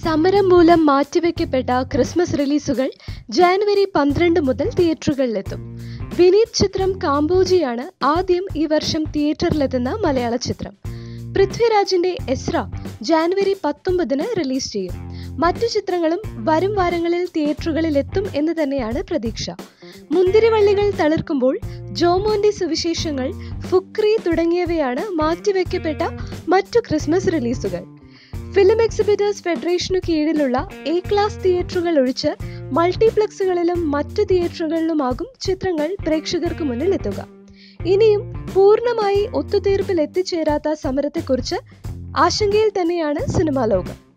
സമരം മൂലം മാറ്റിവെക്കപ്പെട്ട ക്രിസ്മസ് റിലീസുകൾ ജാനുവരി പന്ത്രണ്ട് മുതൽ തിയേറ്ററുകളിലെത്തും വിനീത് ചിത്രം കാമ്പോജിയാണ് ആദ്യം ഈ വർഷം തിയേറ്ററിലെത്തുന്ന മലയാള ചിത്രം പൃഥ്വിരാജിന്റെ എസ്ര ജാനുവരി പത്തൊമ്പതിന് റിലീസ് ചെയ്യും മറ്റു ചിത്രങ്ങളും വരും വാരങ്ങളിൽ തിയേറ്ററുകളിൽ എത്തും എന്ന് തന്നെയാണ് പ്രതീക്ഷ മുന്തിരിവള്ളികൾ തളിർക്കുമ്പോൾ ജോമോന്റെ സുവിശേഷങ്ങൾ ഫുക്രി തുടങ്ങിയവയാണ് മാറ്റിവെക്കപ്പെട്ട മറ്റു ക്രിസ്മസ് റിലീസുകൾ ഫിലിം എക്സിബിറ്റേഴ്സ് ഫെഡറേഷനു കീഴിലുള്ള എ ക്ലാസ് തിയേറ്ററുകൾ ഒഴിച്ച് മൾട്ടിപ്ലക്സുകളിലും മറ്റു തിയേറ്ററുകളിലുമാകും ചിത്രങ്ങൾ പ്രേക്ഷകർക്ക് മുന്നിൽ എത്തുക ഇനിയും പൂർണ്ണമായി ഒത്തുതീർപ്പിൽ എത്തിച്ചേരാത്ത സമരത്തെക്കുറിച്ച് ആശങ്കയിൽ തന്നെയാണ് സിനിമാ ലോകം